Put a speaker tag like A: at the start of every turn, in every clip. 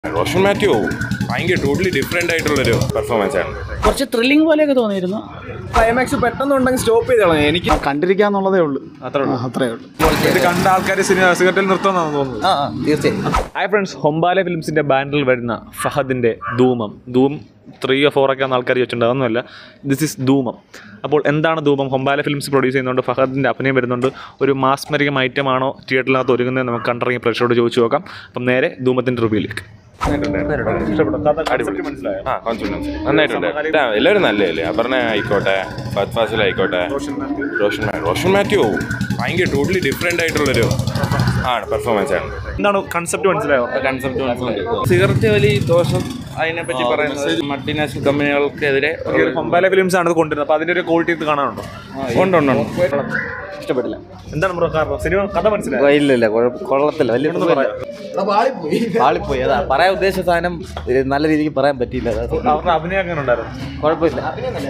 A: റോഷൻ മാത്യു ഭയങ്കര totally different ആയിട്ടുള്ളൊരു performance ആണ്
B: കുറച്ച് ത്രില്ലിംഗ് പോലെയൊക്കെ തോന്നിയിരുന്നു
C: ക്ലൈമാക്സ് പെട്ടെന്നുണ്ടെങ്കിൽ സ്റ്റോപ്പ് ചെയ്ത് കളഞ്ഞു എനിക്ക്
D: കണ്ടിരിക്കാന്നുള്ളതേ ഉള്ളൂ
E: അത്രേ ഉള്ളൂ
D: അത്രേ ഉള്ളൂ
E: ഇത് കണ്ട ആൾക്കാർ സിനിമ സിഗരറ്റിൽ നിർത്തുമെന്നാണ് തോന്നുന്നത്
F: ആ ആ തീർച്ചയായും
E: ഹായ് ഫ്രണ്ട്സ് ഹൊമ്പാലെ ഫിലിംസിന്റെ ബാനറിൽ വരുന്ന ഫഹദിന്റെ Dhoomam Dhoom three or four ഒക്കെ ആൾക്കാർ ചോദിച്ചിട്ടുണ്ട് അതൊന്നുമല്ല ദിസ് ഇസ് ധൂമം അപ്പോൾ എന്താണ് ധൂമം ഹൊമ്പാല ഫിലിംസ് പ്രൊഡ്യൂസ് ചെയ്യുന്നുണ്ട് ഫഹദിന്റെ അഭിനയം വരുന്നുണ്ട് ഒരു മാസ്മരികം ഐറ്റം ആണോ തിയേറ്ററിനകത്ത് ഒരുങ്ങുന്നത് നമുക്ക് കണ്ടിറങ്ങിയ പ്രേക്ഷകരോട് ചോദിച്ചു നോക്കാം അപ്പം നേരെ ധൂമത്തിന്റെ റിവ്യൂലേക്ക് മനസ്സിലായോ
A: ആ കോൺഫിഡൻസ് നന്നായിട്ടുണ്ട് ഇതാ, എല്ലാവരും നല്ലതല്ലേ അപർണ ആയിക്കോട്ടെ ഫത് ഫാസിൽ ആയിക്കോട്ടെ റോഷൻ മാത്യു റോഷൻ മാത്യു ഭയങ്കര ടോട്ടലി ഡിഫറെൻ്റ് ആയിട്ടുള്ളൊരു ആണ് പെർഫോമൻസ് ആണ്
E: എന്താണ് കൺസെപ്റ്റ് മനസ്സിലായോ
F: കൺസെപ്റ്റ് മനസ്സിലായി സിഗരറ്റ് വലി ദോഷം അതിനെപ്പറ്റി പറയുന്നത് മൾട്ടിനാഷണൽ കമ്പനികൾക്കെതിരെ
E: ഹൊമ്പാല ഫിലിംസ് ആണ് ഇത് കൊണ്ടുവരുന്നത് അപ്പോൾ അതിന്റെ ഒരു ക്വാളിറ്റി ഇത് കാണാനുണ്ടോ
F: ഉണ്ട് ഉണ്ട് ഉണ്ട്
E: ഇഷ്ടപ്പെട്ടില്ല എന്താണ് ബ്രോ കാരണം സിനിമ കഥ മനസ്സിലായോ
F: ഇല്ല ഇല്ല കൊള്ളത്തില്ല വലിയ പാളിപ്പോയി അതാ പറയാൻ ഉദ്ദേശിച്ച സാധനം ഇത് നല്ല രീതിക്ക് പറയാൻ പറ്റിയില്ല അതാ
E: അവരുടെ അഭിനയം അങ്ങനെ ഉണ്ടായിരുന്നു
F: കുഴപ്പമില്ല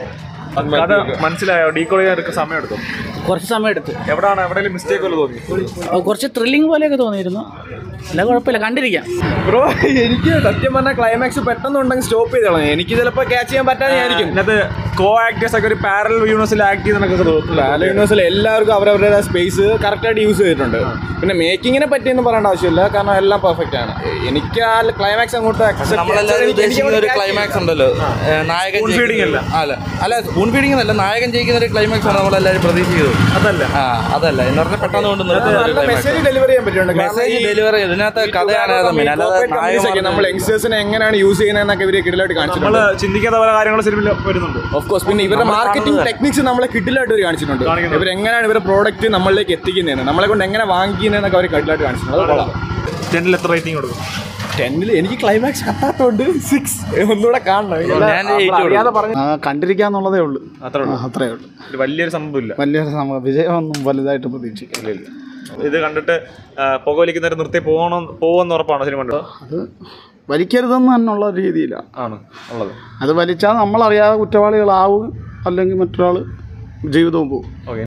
E: കഥ മനസ്സിലായോ ഡീകോഡ് ചെയ്യാൻ എടുക്കുന്ന സമയം എടുത്തു
B: കുറച്ച് സമയം എടുത്തു
E: എവിടാണ് എവിടെയെങ്കിലും മിസ്റ്റേക്ക് വല്ല തോന്നി
B: അഹ് കുറച്ച് ത്രില്ലിംഗ് പോലെയൊക്കെ തോന്നിയിരുന്നു അല്ല കുഴപ്പമില്ല കണ്ടിരിക്കാം
C: ബ്രോ എനിക്ക് സത്യം പറഞ്ഞാൽ ക്ലൈമാക്സ് പെട്ടെന്നുണ്ടെങ്കിൽ സ്റ്റോപ്പ് ചെയ്ത് കളഞ്ഞു എനിക്ക് ചിലപ്പോൾ ക്യാച്ച് ചെയ്യാൻ പറ്റാതെയായിരിക്കും
E: ഇതിനകത്ത് കോ ആക്ടേഴ്സ് ഒക്കെ ഒരു പാരൽ യൂണിവേഴ്സിൽ ആക്ട് ചെയ്യുന്നതൊക്കെ തോന്നുന്നു
C: പാല യൂണിവേഴ്സിൽ എല്ലാവർക്കും അവരവരുടെ സ്പേസ് കറക്റ്റായിട്ട് യൂസ് ചെയ്തിട്ടുണ്ട് പിന്നെ മേക്കിങ്ങിനെ പറ്റിയൊന്നും പറയേണ്ട ആവശ്യമില്ല കാരണം എല്ലാം പെർഫെക്റ്റ് ആണ് എനിക്ക് ആ ക്ലൈമാക്സ് അങ്ങോട്ട് accept
F: നമ്മളെല്ലാവരും
C: എനിക്ക്
F: ഉദ്ദേശിക്കുന്ന ഒരു
C: catch
F: ക്ലൈമാക്സ് ഉണ്ടല്ലോ ഏ, നായകൻ
E: Spoon feeding
F: ജയിക്കുന്ന- അല്ല അല്ല സ്പൂൺ ഫീഡിംഗ് അല്ല നായകൻ ജയിക്കുന്ന ഒരു ക്ലൈമാക്സ് ആണ് നമ്മളെല്ലാവരും പ്രതീക്ഷിച്ചത്
E: അതല്ല
F: ആ അതല്ല എന്ന് പറഞ്ഞാൽ പെട്ടെന്ന് കൊണ്ട്
C: നല്ല മെസ്സേജ് ഡെലിവറി ചെയ്യാൻ പറ്റുന്നുണ്ട് കാരണം
F: മെസ്സേജ്
C: ഈ
F: ഡെലിവറി ഇതിനകത്ത് കഥയാണ് അത് മെയിൻ അല്ലാതെ
C: corporate companies ഒക്കെ നമ്മൾ യങ്സ്റ്റേഴ്സിനെ എങ്ങനെയാണ് യൂസ് ചെയ്യുന്നതെന്നൊക്കെ ഇവര് കിടിലായിട്ട്
E: നമ്മൾ
C: കാണിച്ചിട്ടുണ്ട്
E: ചിന്തിക്കാത്ത പല കാര്യങ്ങളും സിനിമയിൽ വരുന്നുണ്ട്
C: ഓഫ് കോഴ്സ് പിന്നെ ഇവരുടെ മാർക്കറ്റിംഗ് ടെക്നിക്സ് നമ്മളെ കിഡിലായിട്ട് അവർ കാണിച്ചിട്ടുണ്ട്
E: കാണിക്കുന്നുണ്ട്.
C: ഇവർ എങ്ങനെയാണ് ഇവരുടെ പ്രോഡക്റ്റ് നമ്മളിലേക്ക് എത്തിക്കുന്നതെന്ന് നമ്മളെ കൊണ്ട് എങ്ങനെ വാങ്ങിക്കുന്നതെന്നൊക്കെ അവർ കിഡിലായിട്ട് കാണിച്ചിട്ടുണ്ട് അത് കൊള്ളാം
E: ടെന്നിൽ എത്ര റേറ്റിംഗ് കൊടുക്കും
C: ടെന്നിൽ എനിക്ക് ക്ലൈമാക്സ് കത്താത്തോണ്ട് സിക്സ് ഒന്നുകൂടെ കാണണം
F: ഞാൻ eight
C: അറിയാതെ പറഞ്ഞു
D: ആ, കണ്ടിരിക്കാന്നുള്ളതേ ഉള്ളൂ
E: അത്രേ ഉള്ളൂ
D: ആ, അത്രേ ഉള്ളൂ
E: ഒരു വലിയൊരു സംഭവമില്ല
D: വലിയൊരു സമ വിജയമൊന്നും വലുതായിട്ട് പ്രതീക്ഷിക്കില്ല
E: ഇത് കണ്ടിട്ട് ആ, പുകവലിക്കുന്നവർ നിർത്തി പോകണം പോകുമെന്ന് ഉറപ്പാണോ സിനിമ കണ്ടത്
D: അത് വലിക്കരുതെന്ന് തന്നെയുള്ള രീതിയിലാണ്
E: ആണ് ഉള്ളത്
D: അത് വലിച്ചാൽ നമ്മളറിയാതെ കുറ്റവാളികളാവും അല്ലെങ്കിൽ മറ്റൊരാൾ ജീവിതവും പോകും
E: ഓക്കെ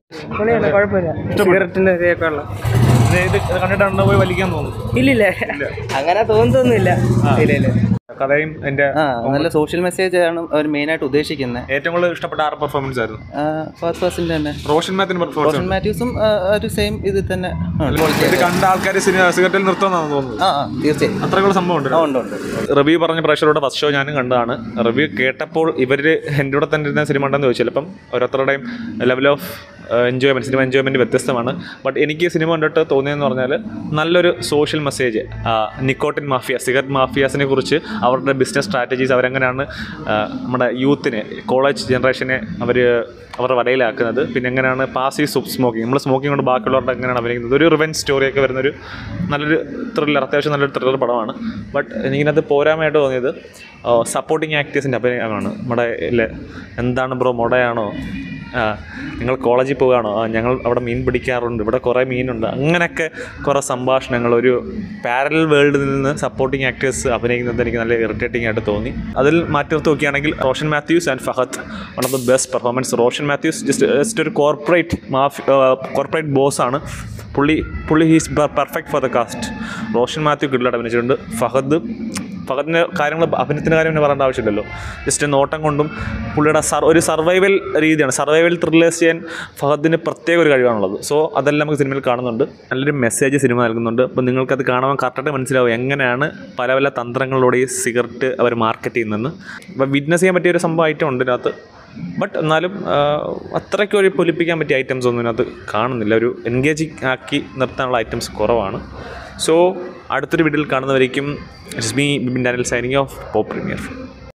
B: സിഗരറ്റിന്റെ ഇതൊക്കെ ഉള്ള
E: ഇത് കണ്ടിട്ടാണ് പോയി വലിക്കാൻ തോന്നുന്നു
B: ഇല്ലില്ല അങ്ങനെ തോന്നുന്നില്ല ഇല്ല ഇല്ല
E: കഥയും എൻ്റെ
F: ആ നല്ല സോഷ്യൽ മെസ്സേജ് ആണ് അവർ മെയിനായിട്ട് ഉദ്ദേശിക്കുന്നത്
E: ഏറ്റവും കൂടുതൽ ഇഷ്ടപ്പെട്ട ആറ് പെർഫോമൻസ് ആയിരുന്നു
F: ഫസ്റ്റ് ഫസ്റ്റിൻ്റെ തന്നെ
E: റോഷൻ മാത്തിന് പെർഫോമൻസ്
F: റോഷൻ മാത്യൂസും ആ, ഒരു സെയിം ഇത് തന്നെ ആണ്.
E: ഇത് കണ്ട ആൾക്കാർ സിനിമ സിഗരറ്റിൽ നിർത്തുമെന്നാണ് തോന്നുന്നത്
F: ആ ആ തീർച്ചയായും
E: അത്രയുള്ള സംഭവം ഉണ്ട്
F: ആ ഉണ്ട് ഉണ്ട്
E: റിവ്യൂ പറഞ്ഞ പ്രേക്ഷകരോട് ഫസ്റ്റ് ഷോ ഞാനും കണ്ടതാണ് റിവ്യൂ കേട്ടപ്പോൾ ഇവർ എൻ്റെ കൂടെ തന്നെ ഇരുന്ന സിനിമ ഉണ്ടെന്ന് ചോദിച്ചാൽ ഇപ്പം ഓരോരുത്തരുടെയും level of enjoyment cinema enjoyment വ്യത്യസ്തമാണ് ബട്ട് എനിക്ക് സിനിമ കണ്ടിട്ട് തോന്നിയെന്ന് പറഞ്ഞാൽ നല്ലൊരു social message nicotine mafia cigarette മാഫിയാസിനെ കുറിച്ച് അവരുടെ ബിസിനസ് സ്ട്രാറ്റജീസ് അവരെങ്ങനെയാണ് ആ, നമ്മുടെ യൂത്തിനെ കോളേജ് ജനറേഷനെ അവർ അവരുടെ വലയിലാക്കുന്നത് പിന്നെ എങ്ങനെയാണ് പാസീവ് സൂപ്പ് സ്മോക്കിംഗ് നമ്മൾ സ്മോക്കിംഗ് കൊണ്ട് ബാക്കിയുള്ളവരുടെ എങ്ങനെയാണ് അഭിനയിക്കുന്നത് ഒരു റിവെഞ്ച് സ്റ്റോറിയൊക്കെ വരുന്നൊരു നല്ലൊരു ത്രില്ലർ അത്യാവശ്യം നല്ലൊരു ത്രില്ലർ പടമാണ് ബട്ട് എനിക്കിനകത്ത് പോരാമയായിട്ട് തോന്നിയത് സപ്പോർട്ടിങ് ആക്ടേഴ്സിൻ്റെ അഭിനയമാണ് നമ്മുടെ ഇല്ലേ എന്താണ് ബ്രോ മൊടയാണോ ആ, നിങ്ങൾ കോളേജിൽ പോവുകയാണോ ആ ഞങ്ങൾ അവിടെ മീൻ പിടിക്കാറുണ്ട് ഇവിടെ കുറേ മീനുണ്ട് അങ്ങനെയൊക്കെ കുറേ സംഭാഷണങ്ങൾ ഒരു പാരൽ വേൾഡിൽ നിന്ന് സപ്പോർട്ടിങ് ആക്ടേഴ്സ് അഭിനയിക്കുന്നത് എനിക്ക് നല്ല ഇറിറ്റേറ്റിംഗ് ആയിട്ട് തോന്നി അതിൽ മാറ്റി നിർത്തി നോക്കുകയാണെങ്കിൽ Roshan Mathews and Fahadh one of the best performance Roshan Mathews just just ഒരു കോർപ്പറേറ്റ് മാഫി കോർപ്പറേറ്റ് ബോസാണ് പുള്ളി പുള്ളി he's perfect for the cast Roshan Mathew കിഡിലായിട്ട് അഭിനയിച്ചിട്ടുണ്ട് ഫഹദ് ഫഹദിൻ്റെ കാര്യങ്ങൾ അഭിനയത്തിൻ്റെ കാര്യം പിന്നെ പറയേണ്ട ആവശ്യമില്ലല്ലോ ജസ്റ്റ് നോട്ടം കൊണ്ടും പുള്ളിയുടെ സർ ഒരു സർവൈവൽ രീതിയാണ് സർവൈവൽ ത്രില്ലേഴ്സ് ചെയ്യാൻ ഫഹദിന് പ്രത്യേക ഒരു കഴിവാണുള്ളത് സോ അതെല്ലാം നമുക്ക് സിനിമയിൽ കാണുന്നുണ്ട് നല്ലൊരു മെസ്സേജ് സിനിമ നൽകുന്നുണ്ട് അപ്പോൾ നിങ്ങൾക്കത് കാണുമ്പോൾ കറക്റ്റായിട്ട് മനസ്സിലാവും എങ്ങനെയാണ് പല പല തന്ത്രങ്ങളിലൂടെ ഈ സിഗരറ്റ് അവർ മാർക്കറ്റ് ചെയ്യുന്നതെന്ന് അപ്പോൾ വിറ്റ്നസ് ചെയ്യാൻ പറ്റിയ ഒരു സംഭവം ഐറ്റം ഉണ്ട് ഇതിനകത്ത് ബട്ട് എന്നാലും ആ, അത്രയ്ക്ക് ഒരു പൊലിപ്പിക്കാൻ പറ്റിയ ഐറ്റംസ് ഒന്നും ഇതിനകത്ത് കാണുന്നില്ല ഒരു എൻഗേജിങ് ആക്കി നിർത്താനുള്ള ഐറ്റംസ് കുറവാണ് സോ അടുത്തൊരു വീഡിയോയിൽ കാണുന്നവരേക്കും it's me Bibin Daniel signing off pop premier